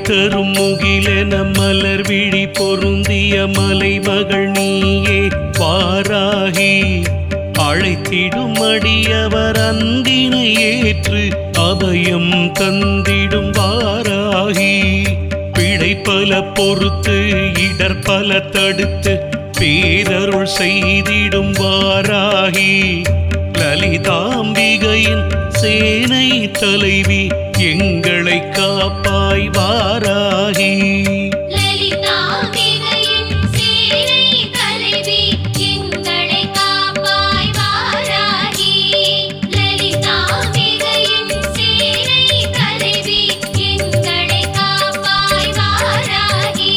தரும் முகிலென மலர் விழி பொருந்திய மலைமகள் நீயே வாராகி அழைத்திடும் அடியவர் அன்பினை ஏற்று அபயம் தந்திடும் வாராகி பிழை பல பொறுத்து இடர் பல தடுத்து பேரருள் செய்திடும் வாராகி லலிதாம்பிகையின் சேனை தலைவி எங்களை காப்பாய் வாராகி லலிதாம்பிகையின் சேனை தலைவி எங்களை காப்பாய் வாராகி லலிதாம்பிகையின் சேனை தலைவி எங்களை காப்பாய் வாராகி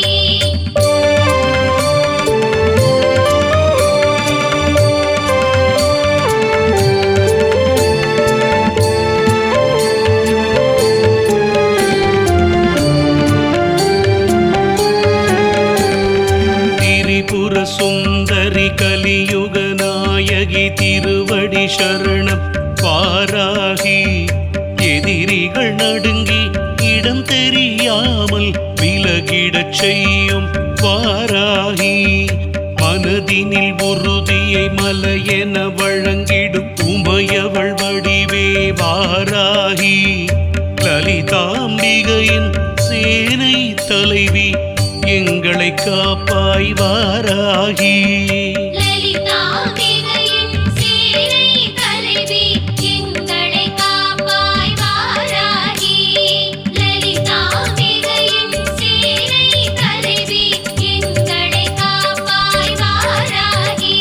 திரிபுர சுந்தரி கலியுக நாயகி திருவடி சரணம் பாராகி எதிரிகள் நடுங்கி இடம் தெரியாமல் விலகிடச் செய்யும் பாராகி மனதினில் உறுதியை மலையென வழங்கிடும் உமையவள் வடிவே வாராகி லலிதாம்பிகையின் சேனை தலைவி எங்களை காப்பாய் வாராகி லலிதாம்பிகையின் சேனை தலைவி எங்களை காப்பாய் வாராகி லலிதாம்பிகையின் சேனை தலைவி எங்களை காப்பாய் வாராகி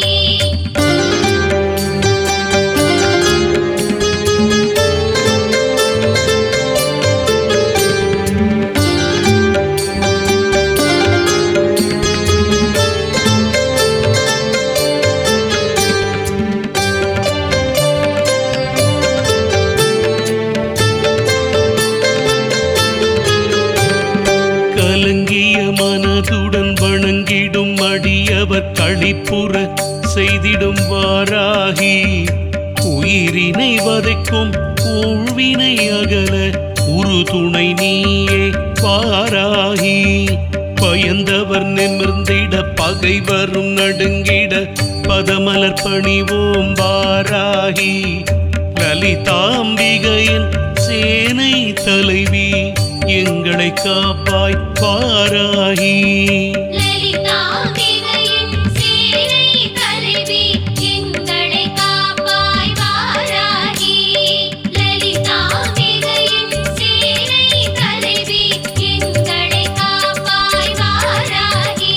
கலங்கிய மனதுடன் வணங்கிடும் அடியவர் களிப்புற செய்திடும் வாராகி உயிரினை வதைக்கும் ஊழ்வினை அகல உறுதுணை நீயே வாராகி பயந்தவர் நிமிர்ந்திட பகைவரும் நடுங்கிட பதமலர் பணிவோம் வாராகி லலிதாம்பிகையின் சேனை தலைவி எங்களை காப்பாய் பாராகி லலிதாம்பிகையின் சேனை தலைவி எங்களை காப்பாய் வாராகி லலிதாம்பிகையின் சேனை தலைவி எங்களை காப்பாய் வாராகி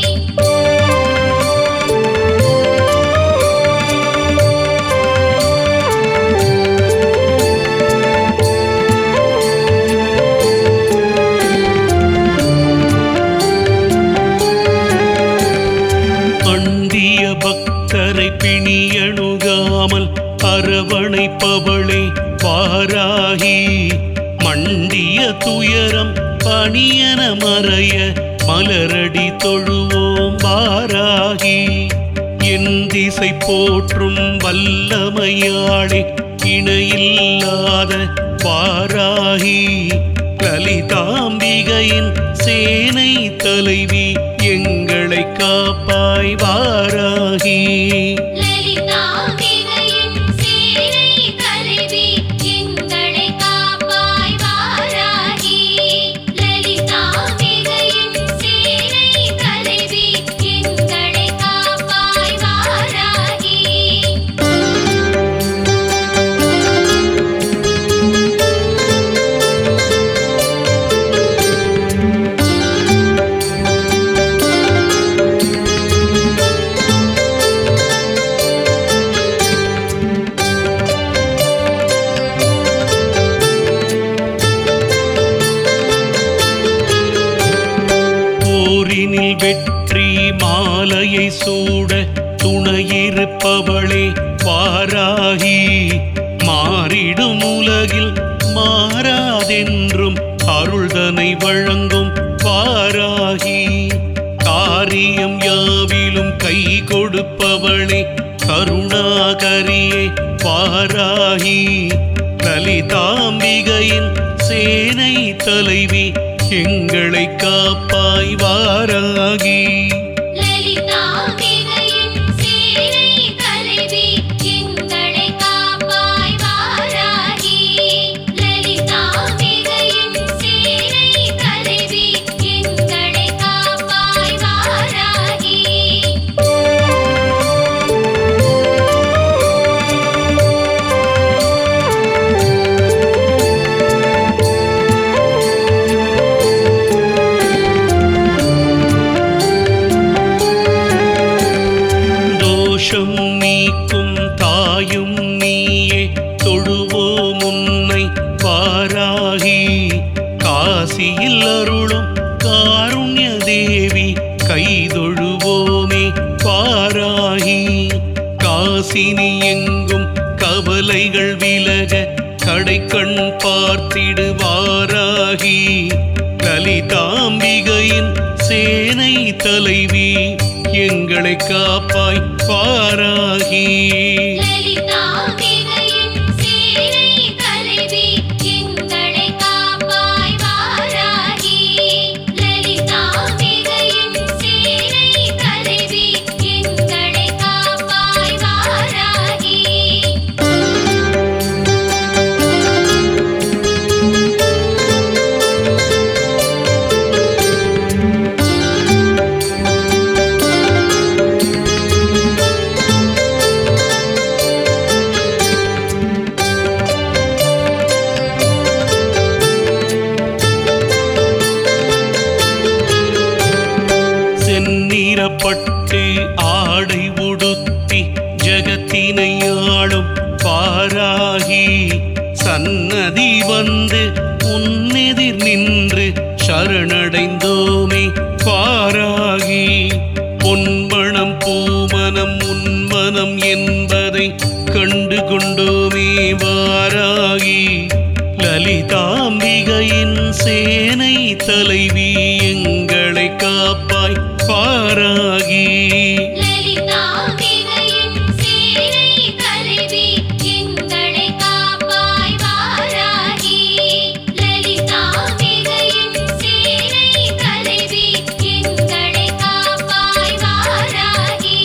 அண்டிய பக்தரை பிணியணுகாமல் அரவணைப்பவளே பாராகி மண்டிய துயரம் பணியன மறைய மலரடி தொழுவோம் பாராகி என் திசை போற்றும் வல்லமையாளே இணையில்லாத பாராகி லலிதாம்பிகையின் சேனை தலைவி எங்களை காப்பாய் வாராகி லலிதாம்பிகையின் சேனை தலைவி எங்களை காப்பாய் வாராகி லலிதாம்பிகையின் சேனை தலைவி எங்களை காப்பாய் வாராகி போரினில் வெற்றி மாலையை சூட துணையிருப்பவளே வாராகி மாறிடும் உலகில் மாறாதென்றும் அருள்தனை வழங்கும் வாராகி காரியம் யாவிலும் கை கொடுப்பவளே கருணாகரியே வாராகி லலிதாம்பிகையின் சேனை தலைவி எங்களை காப்பாய் வாராகி லலிதாம்பிகையின் சேனை தலைவி எங்களை காப்பாய் வாராகி லலிதாம்பிகையின் சேனை தலைவி எங்களை காப்பாய் வாராகி தோஷம் நீக்கும் தாயும் நீயே தொழுவோம் உன்னை பாராகி காசியில் அருளும் காருண்ய தேவி கைதொழுவோமே பாராகி காசினி எங்கும் கவலைகள் விலக கடைக்கண் பார்த்திடுவாராகி லலிதாம்பிகையின் சேனை தலைவி எங்களை காப்பாய் பாராகி லலிதாம்பிகையின் சேனை தலைவி எங்களை காப்பாய் வாராகி லலிதாம்பிகையின் சேனை தலைவி எங்களை காப்பாய் வாராகி செந்நிறப்பட்டு ஆடை உடுத்தி ஜகத்தினை ஆளும் பாராகி சன்னதி வந்து உன்னெதிர் நின்று சரணடைந்தோமே பாராகி பொன்மணம் பூமனம் உன்மனம் என்பதை கண்டு கொண்டோமே வாராகி லலிதாம்பிகையின் சேனை தலைவி எங்களை காப்பாய் பாராகி லலிதாம்பிகையின் சேனை தலைவி எங்களை காப்பாய் வாராகி லலிதாம்பிகையின் சேனை தலைவி எங்களை காப்பாய் வாராகி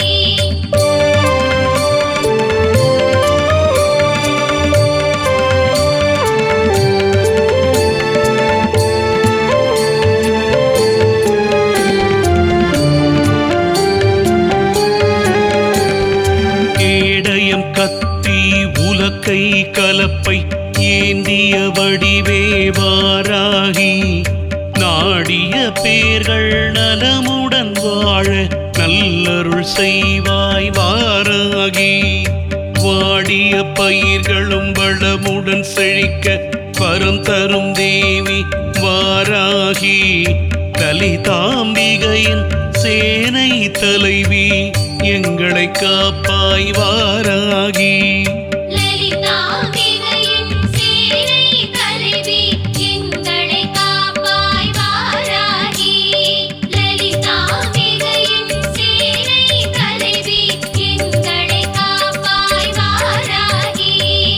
கேடயம் கத்தி உலக்கை கலப்பை ஏந்திய வடிவே வாராகி நாடிய பேர்கள் நலமுடன் வாழ நல்லருள் செய்வாய் வாராகி வாடிய பயிர்களும் வளமுடன் செழிக்க வரம் தரும் தேவி வாராகி லலிதாம்பிகையின் சேனை தலைவி எங்களை காப்பாய் வாராகி லலிதாம்பிகையின் சேனை தலைவி எங்களை காப்பாய் வாராகி லலிதாம்பிகையின் சேனை தலைவி எங்களை காப்பாய் வாராகி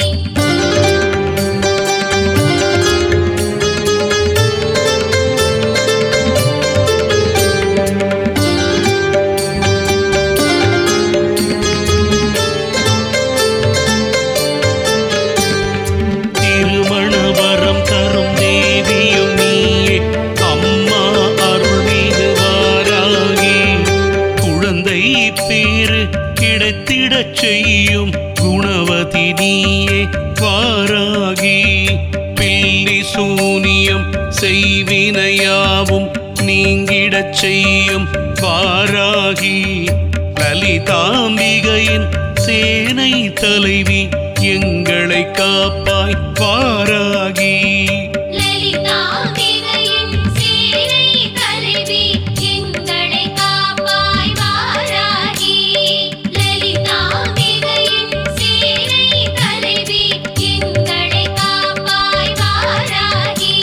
திருமண வரம் தரும் தேவியும் நீயே அம்மா அருள்மிகு வாராகி குழந்தை பேரு கிடைத்திடச் செய்யும் குணவதி நீயே வாராகி பில்லி சூனியம் செய்வினையாவும் நீங்கிடச் செய்யும் வாராகி லலிதாம்பிகையின் சேனை தலைவி எங்களை காப்பாய் பாராகி லலிதாம்பிகையின் சேனை தலைவி எங்களை காப்பாய் வாராகி லலிதாம்பிகையின் சேனை தலைவி எங்களை காப்பாய் வாராகி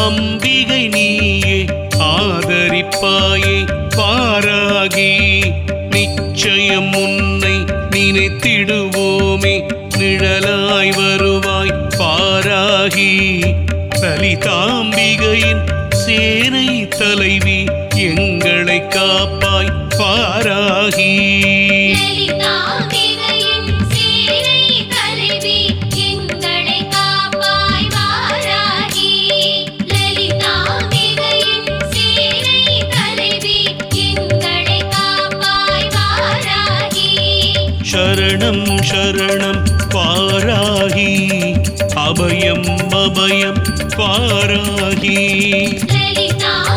அம்பிகை நீயே ஆதரிப்பாயே பாராகி நிச்சயம் உன்னை நினைத்திடுவோமே நிழலாய் வருவாய் பாராகி லலிதாம்பிகையின் சேனை தலைவி எங்களை காப்பாய் பாராகி லலிதாம்பிகையின் சேனை தலைவி எங்களை காப்பாய் வாராகி லலிதாம்பிகையின் சேனை தலைவி எங்களை காப்பாய் வாராகி சரணம் சரணம் பாராகி அபயம் அபயம் பாராகி லலிதா